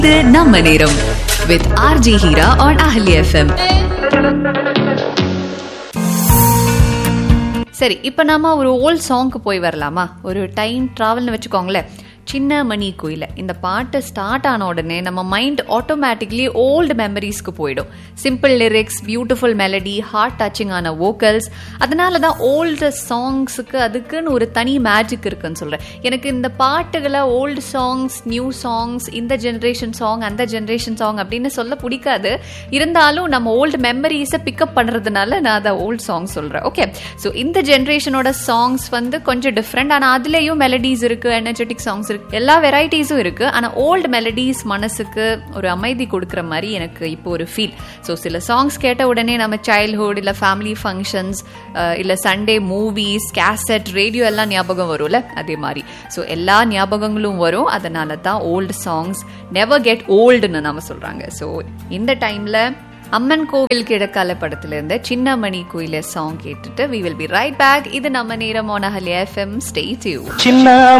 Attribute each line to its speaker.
Speaker 1: இது நம்ம நேரம் வித் ஆர்ஜி ஹீரா ஆன் அஹலி எஃப்எம் சரி இப்போ நாம ஒரு ஓல்ட் சாங்க்கு போய் வரலாமா ஒரு டைம் ட்ராவல்னு வச்சுக்கோங்களேன் சின்ன மணி குயில இந்த பாட்டு ஸ்டார்ட் ஆன உடனே நம்ம மைண்ட் ஆட்டோமேட்டிக்லி ஓல்டு மெமரிஸ்க்கு போயிடும் simple lyrics beautiful melody heart touching ஆன வோக்கல்ஸ் அதனால தான் ஓல்டு சாங்ஸுக்கு அதுக்குன்னு ஒரு தனி மேஜிக் இருக்குன்னு சொல்கிறேன் எனக்கு இந்த பாட்டுகளை ஓல்டு சாங்ஸ் நியூ சாங்ஸ் இந்த ஜென்ரேஷன் சாங் அந்த ஜென்ரேஷன் சாங் அப்படின்னு சொல்ல பிடிக்காது இருந்தாலும் நம்ம ஓல்டு மெமரிஸை பிக்கப் பண்ணுறதுனால நான் அதை ஓல்டு சாங் சொல்கிறேன் ஓகே ஸோ இந்த ஜென்ரேஷனோட சாங்ஸ் வந்து கொஞ்சம் டிஃப்ரெண்ட் ஆனால் அதுலேயும் மெலடிஸ் இருக்குது எனர்ஜெட்டிக் சாங்ஸ் இருக்கு எல்லா வெரைட்டிஸும் இருக்கு ஆனால் ஓல்டு மெலடிஸ் மனசுக்கு ஒரு அமைதி கொடுக்குற மாதிரி எனக்கு இப்போ ஒரு ஃபீல் ஸோ சில சாங்ஸ் கேட்ட உடனே நம்ம சைல்ட்ஹுட் இல்லை ஃபேமிலி ஃபங்க்ஷன்ஸ் இல்லை சண்டே மூவிஸ் கேசட் ரேடியோ எல்லாம் ஞாபகம் வரும்ல அதே மாதிரி ஸோ எல்லா ஞாபகங்களும் வரும் அதனால தான் ஓல்டு சாங்ஸ் நெவர் கெட் ஓல்டுன்னு நம்ம சொல்கிறாங்க ஸோ இந்த டைமில் அம்மன் கோவில் கிழக்கால படத்துல இருந்து சின்ன மணி கோயில சாங் கேட்டுட்டு we will be right back இது நம்ம நேரம் ஆன ஹலியா எஃப்எம் ஸ்டே டியூ
Speaker 2: சின்ன